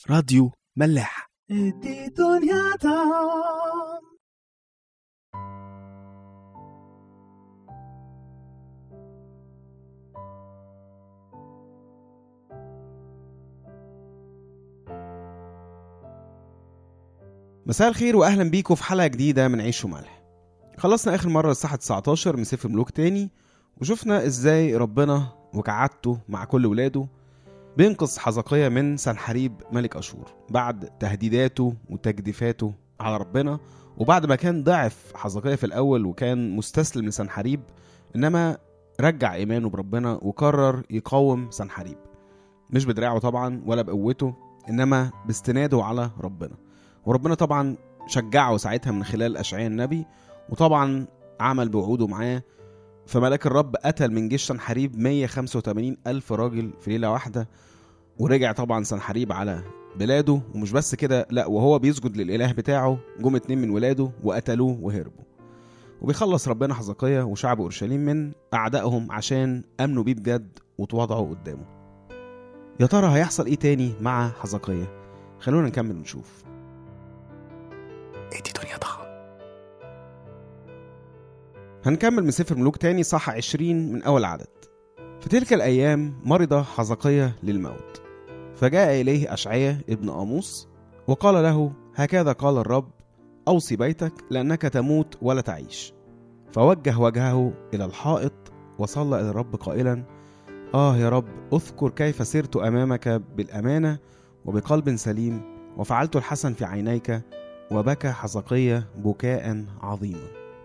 راديو ملاح ادي دنيا دام مساء الخير واهلا بيكم في حلقه جديده من عيش وملح خلصنا اخر مره الساعه 19 من سفر ملوك تاني وشفنا ازاي ربنا وكعادته مع كل ولاده بينقذ حزقية من سنحريب ملك أشور بعد تهديداته وتجديفاته على ربنا وبعد ما كان ضعف حزقية في الأول وكان مستسلم لسنحريب إنما رجع إيمانه بربنا وقرر يقاوم سنحريب مش بدراعه طبعا ولا بقوته إنما باستناده على ربنا وربنا طبعا شجعه ساعتها من خلال أشعياء النبي وطبعا عمل بوعوده معاه فملاك الرب قتل من جيش سنحريب 185 ألف راجل في ليلة واحدة ورجع طبعا سنحريب على بلاده ومش بس كده لا وهو بيسجد للإله بتاعه جم اتنين من ولاده وقتلوه وهربوا وبيخلص ربنا حزقية وشعب أورشليم من أعدائهم عشان أمنوا بيه بجد وتواضعوا قدامه يا ترى هيحصل إيه تاني مع حزقية خلونا نكمل ونشوف ادي دنيا دام هنكمل من سفر ملوك تاني صح 20 من أول عدد في تلك الأيام مرض حزقية للموت فجاء إليه أشعية ابن آموس وقال له هكذا قال الرب أوصي بيتك لأنك تموت ولا تعيش فوجه وجهه إلى الحائط وصلى إلى الرب قائلا آه يا رب أذكر كيف سرت أمامك بالأمانة وبقلب سليم وفعلت الحسن في عينيك وبكى حزقية بكاء عظيما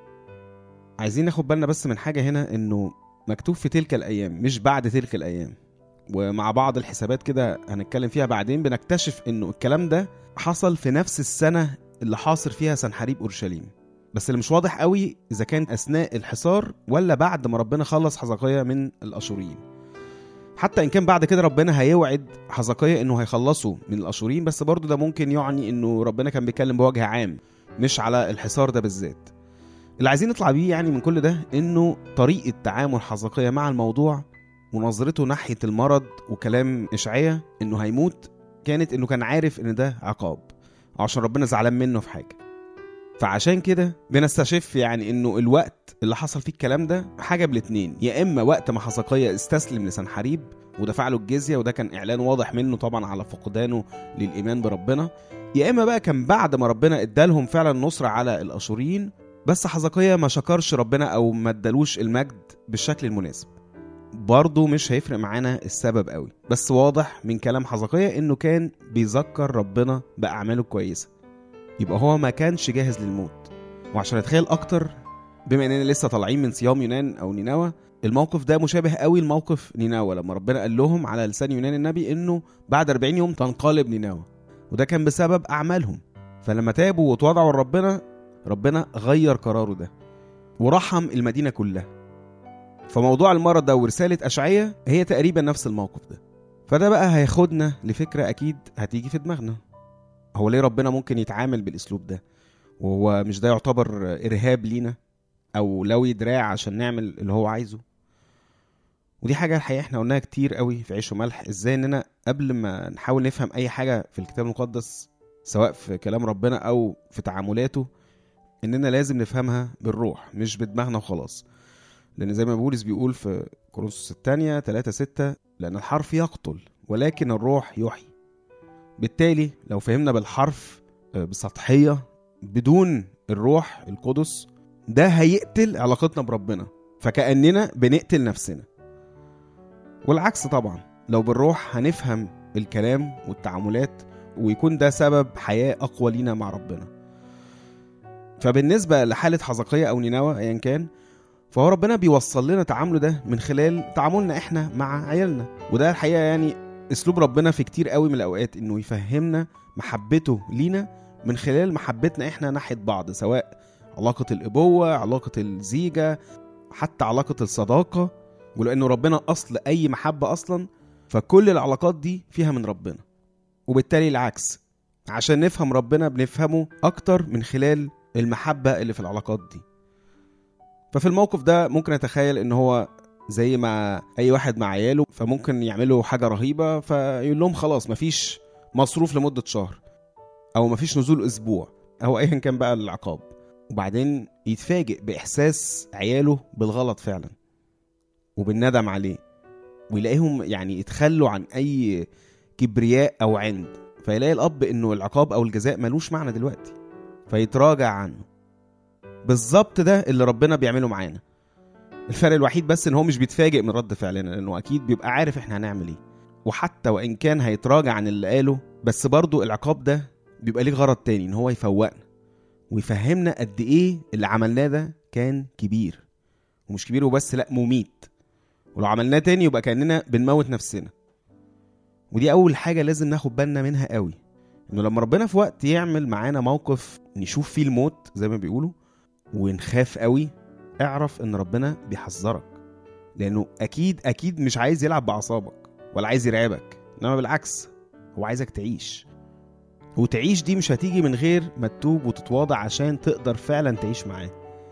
عايزين ناخد بالنا بس من حاجة هنا إنه مكتوب في تلك الأيام مش بعد تلك الأيام ومع بعض الحسابات كده هنتكلم فيها بعدين بنكتشف إنه الكلام ده حصل في نفس السنة اللي حاصر فيها سنحريب أورشليم بس اللي مش واضح قوي إذا كان أثناء الحصار ولا بعد ما ربنا خلص حزقية من الأشوريين حتى إن كان بعد كده ربنا هيوعد حزقية إنه هيخلصه من الأشوريين بس برضه ده ممكن يعني إنه ربنا كان بيتكلم بوجه عام مش على الحصار ده بالذات اللي عايزين نطلع بيه يعني من كل ده انه طريقه تعامل حزقية مع الموضوع ونظرته ناحيه المرض وكلام اشعياء انه هيموت كانت انه كان عارف ان ده عقاب عشان ربنا زعلان منه في حاجه فعشان كده بنستشف يعني انه الوقت اللي حصل فيه الكلام ده حاجه بالاتنين يا اما وقت ما حزقية استسلم لسنحريب ودفع له الجزيه وده كان اعلان واضح منه طبعا على فقدانه للايمان بربنا يا اما بقى كان بعد ما ربنا ادالهم فعلا نصره على الاشوريين بس حزقية ما شكرش ربنا او ما ادالوش المجد بالشكل المناسب برضه مش هيفرق معانا السبب قوي بس واضح من كلام حزقية انه كان بيذكر ربنا باعماله الكويسه يبقى هو ما كانش جاهز للموت وعشان نتخيل اكتر بما اننا لسه طالعين من صيام يونان او نينوى الموقف ده مشابه قوي لموقف نينوى لما ربنا قال لهم على لسان يونان النبي انه بعد 40 يوم تنقلب نينوى وده كان بسبب اعمالهم فلما تابوا وتواضعوا لربنا ربنا غير قراره ده ورحم المدينة كلها فموضوع المرض ده ورسالة أشعية هي تقريبا نفس الموقف ده فده بقى هياخدنا لفكرة أكيد هتيجي في دماغنا هو ليه ربنا ممكن يتعامل بالأسلوب ده وهو مش ده يعتبر إرهاب لينا أو لوي دراع عشان نعمل اللي هو عايزه ودي حاجة الحقيقة احنا قلناها كتير قوي في عيش وملح ازاي اننا قبل ما نحاول نفهم اي حاجة في الكتاب المقدس سواء في كلام ربنا او في تعاملاته اننا لازم نفهمها بالروح مش بدماغنا وخلاص لان زي ما بولس بيقول في كورنثوس الثانية 3 6 لان الحرف يقتل ولكن الروح يحيي بالتالي لو فهمنا بالحرف آه، بسطحية بدون الروح القدس ده هيقتل علاقتنا بربنا فكأننا بنقتل نفسنا والعكس طبعا لو بالروح هنفهم الكلام والتعاملات ويكون ده سبب حياة أقوى لينا مع ربنا فبالنسبة لحالة حزقية أو نينوى أيا كان فهو ربنا بيوصل لنا تعامله ده من خلال تعاملنا احنا مع عيالنا وده الحقيقة يعني اسلوب ربنا في كتير قوي من الاوقات انه يفهمنا محبته لينا من خلال محبتنا احنا ناحية بعض سواء علاقة الابوة علاقة الزيجة حتى علاقة الصداقة ولانه ربنا اصل اي محبة اصلا فكل العلاقات دي فيها من ربنا وبالتالي العكس عشان نفهم ربنا بنفهمه اكتر من خلال المحبة اللي في العلاقات دي ففي الموقف ده ممكن اتخيل ان هو زي ما اي واحد مع عياله فممكن يعملوا حاجه رهيبه فيقول لهم خلاص مفيش مصروف لمده شهر او مفيش نزول اسبوع او ايا كان بقى العقاب وبعدين يتفاجئ باحساس عياله بالغلط فعلا وبالندم عليه ويلاقيهم يعني يتخلوا عن اي كبرياء او عند فيلاقي الاب انه العقاب او الجزاء ملوش معنى دلوقتي فيتراجع عنه بالظبط ده اللي ربنا بيعمله معانا الفرق الوحيد بس ان هو مش بيتفاجئ من رد فعلنا لانه اكيد بيبقى عارف احنا هنعمل ايه وحتى وان كان هيتراجع عن اللي قاله بس برضه العقاب ده بيبقى ليه غرض تاني ان هو يفوقنا ويفهمنا قد ايه اللي عملناه ده كان كبير ومش كبير وبس لا مميت ولو عملناه تاني يبقى كاننا بنموت نفسنا ودي اول حاجه لازم ناخد بالنا منها قوي انه لما ربنا في وقت يعمل معانا موقف نشوف فيه الموت زي ما بيقولوا ونخاف قوي اعرف ان ربنا بيحذرك لانه اكيد اكيد مش عايز يلعب باعصابك ولا عايز يرعبك انما بالعكس هو عايزك تعيش وتعيش دي مش هتيجي من غير ما تتوب وتتواضع عشان تقدر فعلا تعيش معاه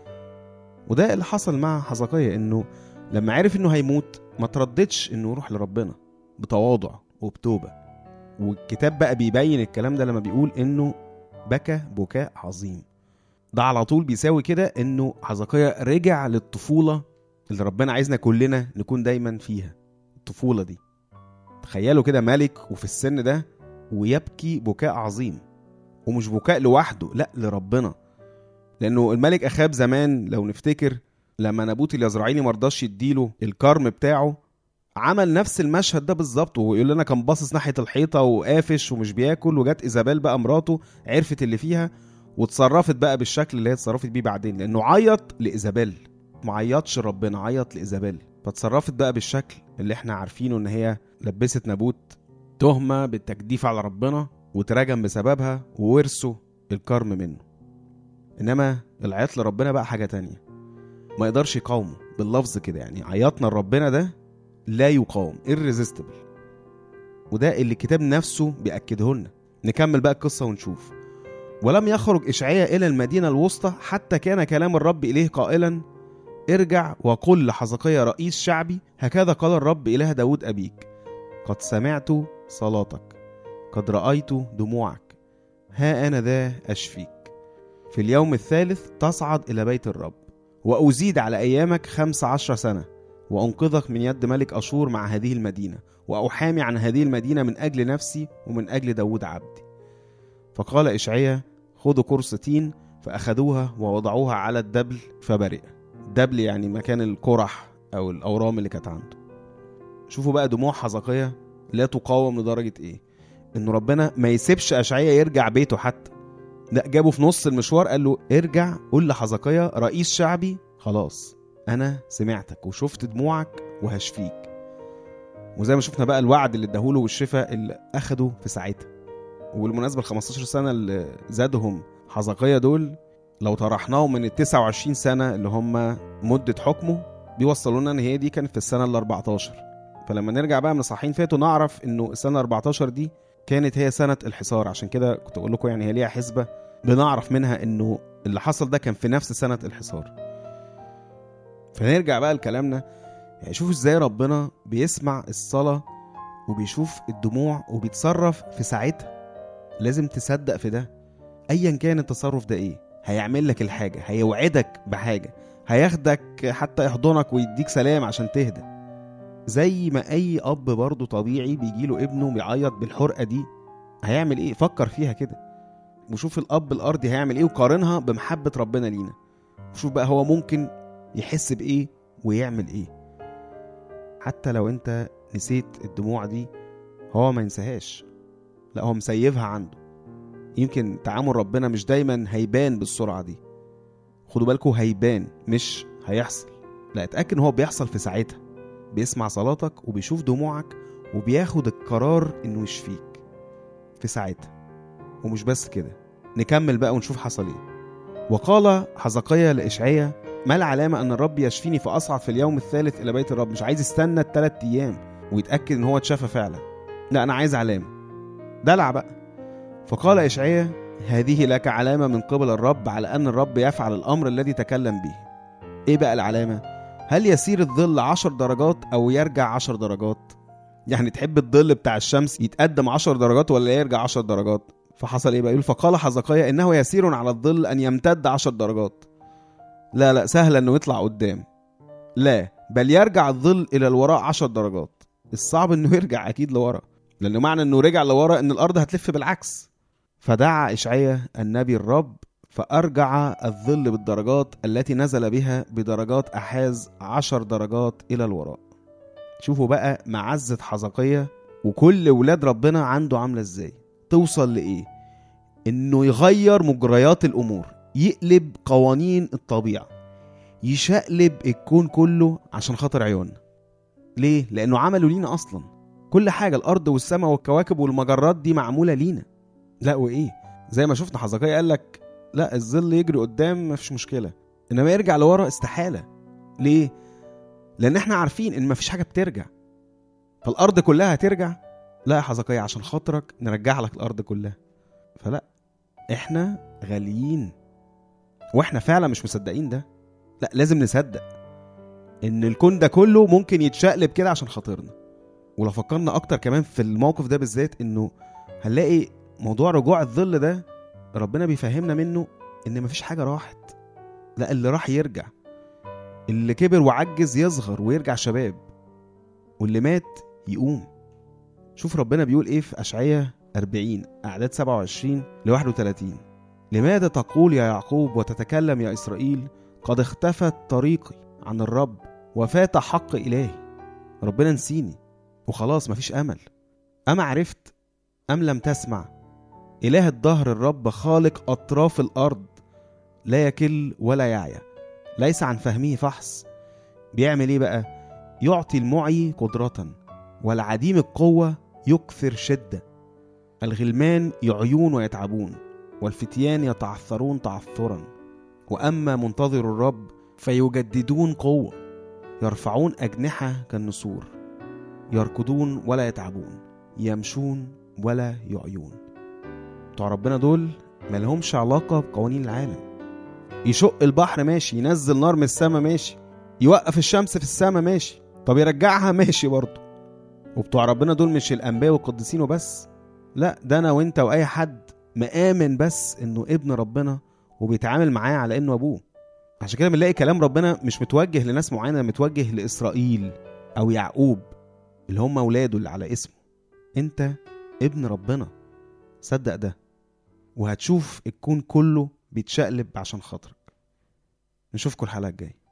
وده اللي حصل مع حزقية انه لما عرف انه هيموت ما ترددش انه يروح لربنا بتواضع وبتوبة والكتاب بقى بيبين الكلام ده لما بيقول انه بكى بكاء عظيم ده على طول بيساوي كده انه حزقية رجع للطفولة اللي ربنا عايزنا كلنا نكون دايما فيها الطفولة دي تخيلوا كده ملك وفي السن ده ويبكي بكاء عظيم ومش بكاء لوحده لا لربنا لانه الملك اخاب زمان لو نفتكر لما نابوت اليزرعيلي مرضاش يديله الكرم بتاعه عمل نفس المشهد ده بالظبط ويقول لنا كان باصص ناحيه الحيطه وقافش ومش بياكل وجت ايزابيل بقى مراته عرفت اللي فيها واتصرفت بقى بالشكل اللي هي اتصرفت بيه بعدين لانه عيط لايزابيل ما عيطش ربنا عيط لايزابيل فاتصرفت بقى بالشكل اللي احنا عارفينه ان هي لبست نابوت تهمه بالتجديف على ربنا وتراجم بسببها وورثوا الكرم منه انما العياط لربنا بقى حاجه تانية ما يقدرش يقاومه باللفظ كده يعني عياطنا لربنا ده لا يقاوم irresistible وده اللي الكتاب نفسه بيأكده لنا نكمل بقى القصة ونشوف ولم يخرج إشعياء إلى المدينة الوسطى حتى كان كلام الرب إليه قائلا ارجع وقل لحزقية رئيس شعبي هكذا قال الرب إله داود أبيك قد سمعت صلاتك قد رأيت دموعك ها أنا ذا أشفيك في اليوم الثالث تصعد إلى بيت الرب وأزيد على أيامك خمس عشر سنة وأنقذك من يد ملك أشور مع هذه المدينة وأحامي عن هذه المدينة من أجل نفسي ومن أجل داود عبدي فقال إشعيا خذوا كرس تين فأخذوها ووضعوها على الدبل فبرئ الدبل يعني مكان القرح أو الأورام اللي كانت عنده شوفوا بقى دموع حزقية لا تقاوم لدرجة إيه إنه ربنا ما يسيبش أشعيا يرجع بيته حتى لا جابه في نص المشوار قال له ارجع قول لحزقية رئيس شعبي خلاص انا سمعتك وشفت دموعك وهشفيك وزي ما شفنا بقى الوعد اللي اداهوله والشفاء اللي اخده في ساعتها وبالمناسبه ال 15 سنه اللي زادهم حزقية دول لو طرحناهم من ال 29 سنه اللي هم مده حكمه بيوصلونا ان هي دي كانت في السنه ال 14 فلما نرجع بقى من الصحيحين فاتوا نعرف انه السنه 14 دي كانت هي سنه الحصار عشان كده كنت اقول لكم يعني هي ليها حسبه بنعرف منها انه اللي حصل ده كان في نفس سنه الحصار فنرجع بقى لكلامنا يعني شوف ازاي ربنا بيسمع الصلاة وبيشوف الدموع وبيتصرف في ساعتها لازم تصدق في ده ايا كان التصرف ده ايه هيعمل لك الحاجة هيوعدك بحاجة هياخدك حتى يحضنك ويديك سلام عشان تهدى زي ما اي اب برضه طبيعي بيجيله ابنه بيعيط بالحرقة دي هيعمل ايه فكر فيها كده وشوف الاب الارضي هيعمل ايه وقارنها بمحبة ربنا لينا وشوف بقى هو ممكن يحس بايه ويعمل ايه حتى لو انت نسيت الدموع دي هو ما ينساهاش لا هو مسيبها عنده يمكن تعامل ربنا مش دايما هيبان بالسرعة دي خدوا بالكم هيبان مش هيحصل لا اتأكد ان هو بيحصل في ساعتها بيسمع صلاتك وبيشوف دموعك وبياخد القرار انه يشفيك في ساعتها ومش بس كده نكمل بقى ونشوف حصل ايه وقال حزقية لإشعيا ما العلامة أن الرب يشفيني فأصعد في اليوم الثالث إلى بيت الرب مش عايز يستنى الثلاث أيام ويتأكد إن هو اتشفى فعلا لا أنا عايز علامة دلع بقى فقال إشعيا هذه لك علامة من قبل الرب على أن الرب يفعل الأمر الذي تكلم به إيه بقى العلامة؟ هل يسير الظل عشر درجات أو يرجع عشر درجات؟ يعني تحب الظل بتاع الشمس يتقدم 10 درجات ولا يرجع 10 درجات فحصل ايه بقى يقول فقال حزقيا انه يسير على الظل ان يمتد 10 درجات لا لا سهل انه يطلع قدام لا بل يرجع الظل الى الوراء 10 درجات الصعب انه يرجع اكيد لورا لانه معنى انه رجع لورا ان الارض هتلف بالعكس فدعا اشعيا النبي الرب فارجع الظل بالدرجات التي نزل بها بدرجات احاز عشر درجات الى الوراء شوفوا بقى معزة حزقية وكل ولاد ربنا عنده عاملة ازاي توصل لايه انه يغير مجريات الامور يقلب قوانين الطبيعة يشقلب الكون كله عشان خاطر عيوننا ليه لانه عمله لينا اصلا كل حاجة الارض والسماء والكواكب والمجرات دي معمولة لينا لا وايه زي ما شفنا حزقية قال لك لا الظل يجري قدام مفيش مشكلة انما يرجع لورا استحالة ليه لان احنا عارفين ان مفيش حاجة بترجع فالارض كلها هترجع لا يا حزقية عشان خاطرك نرجع لك الارض كلها فلا احنا غاليين واحنا فعلا مش مصدقين ده لا لازم نصدق ان الكون ده كله ممكن يتشقلب كده عشان خاطرنا ولو فكرنا اكتر كمان في الموقف ده بالذات انه هنلاقي موضوع رجوع الظل ده ربنا بيفهمنا منه ان مفيش حاجه راحت لا اللي راح يرجع اللي كبر وعجز يصغر ويرجع شباب واللي مات يقوم شوف ربنا بيقول ايه في اشعياء 40 اعداد 27 ل 31 لماذا تقول يا يعقوب وتتكلم يا اسرائيل قد اختفت طريقي عن الرب وفات حق الهي ربنا نسيني وخلاص مفيش امل اما عرفت ام لم تسمع إله الدهر الرب خالق أطراف الأرض لا يكل ولا يعيا ليس عن فهمه فحص بيعمل إيه بقى؟ يعطي المعي قدرة والعديم القوة يكثر شدة الغلمان يعيون ويتعبون والفتيان يتعثرون تعثرا وأما منتظر الرب فيجددون قوة يرفعون أجنحة كالنسور يركضون ولا يتعبون يمشون ولا يعيون بتوع ربنا دول ما لهمش علاقة بقوانين العالم يشق البحر ماشي ينزل نار من السماء ماشي يوقف الشمس في السماء ماشي طب يرجعها ماشي برضه وبتوع ربنا دول مش الأنبياء والقديسين وبس لا ده أنا وأنت وأي حد مآمن بس إنه ابن ربنا وبيتعامل معاه على إنه أبوه عشان كده بنلاقي كلام ربنا مش متوجه لناس معينة متوجه لإسرائيل أو يعقوب اللي هم أولاده اللي على اسمه أنت ابن ربنا صدق ده وهتشوف الكون كله بيتشقلب عشان خاطرك نشوفكم الحلقة الجاية